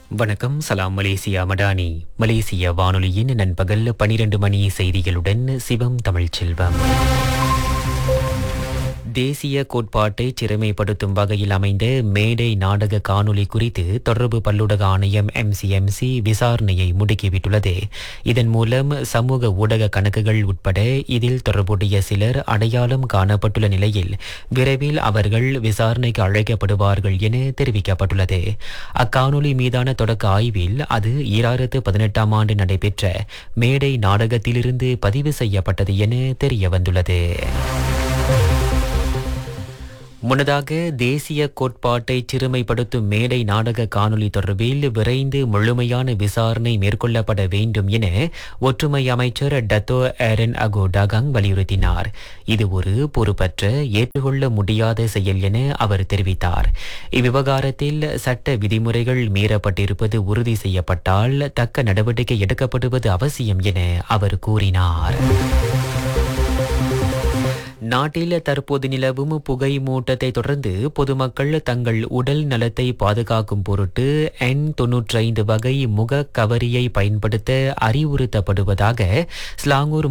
வணக்கம் சலாம் மலேசியா மடானி மலேசிய வானொலியின் நண்பகல் பனிரெண்டு மணி செய்திகளுடன் சிவம் தமிழ்ச்செல்வம் தேசிய கோட்பாட்டை சிறுமைப்படுத்தும் வகையில் அமைந்த மேடை நாடக காணொளி குறித்து தொடர்பு பல்லுடக ஆணையம் எம்சிஎம்சி விசாரணையை முடுக்கிவிட்டுள்ளது இதன் மூலம் சமூக ஊடக கணக்குகள் உட்பட இதில் தொடர்புடைய சிலர் அடையாளம் காணப்பட்டுள்ள நிலையில் விரைவில் அவர்கள் விசாரணைக்கு அழைக்கப்படுவார்கள் என தெரிவிக்கப்பட்டுள்ளது அக்காணொளி மீதான தொடக்க ஆய்வில் அது ஈராயிரத்து பதினெட்டாம் ஆண்டு நடைபெற்ற மேடை நாடகத்திலிருந்து பதிவு செய்யப்பட்டது என தெரிய வந்துள்ளது முன்னதாக தேசிய கோட்பாட்டை சிறுமைப்படுத்தும் மேடை நாடக காணொளி தொடர்பில் விரைந்து முழுமையான விசாரணை மேற்கொள்ளப்பட வேண்டும் என ஒற்றுமை அமைச்சர் டத்தோ ஏரன் அகோ டகாங் வலியுறுத்தினார் இது ஒரு பொறுப்பற்ற ஏற்றுக்கொள்ள முடியாத செயல் என அவர் தெரிவித்தார் இவ்விவகாரத்தில் சட்ட விதிமுறைகள் மீறப்பட்டிருப்பது உறுதி செய்யப்பட்டால் தக்க நடவடிக்கை எடுக்கப்படுவது அவசியம் என அவர் கூறினார் நாட்டில் தற்போது நிலவும் புகை மூட்டத்தை தொடர்ந்து பொதுமக்கள் தங்கள் உடல் நலத்தை பாதுகாக்கும் பொருட்டு என் தொன்னூற்றி ஐந்து வகை முக கவரியை பயன்படுத்த அறிவுறுத்தப்படுவதாக ஸ்லாங்கூர்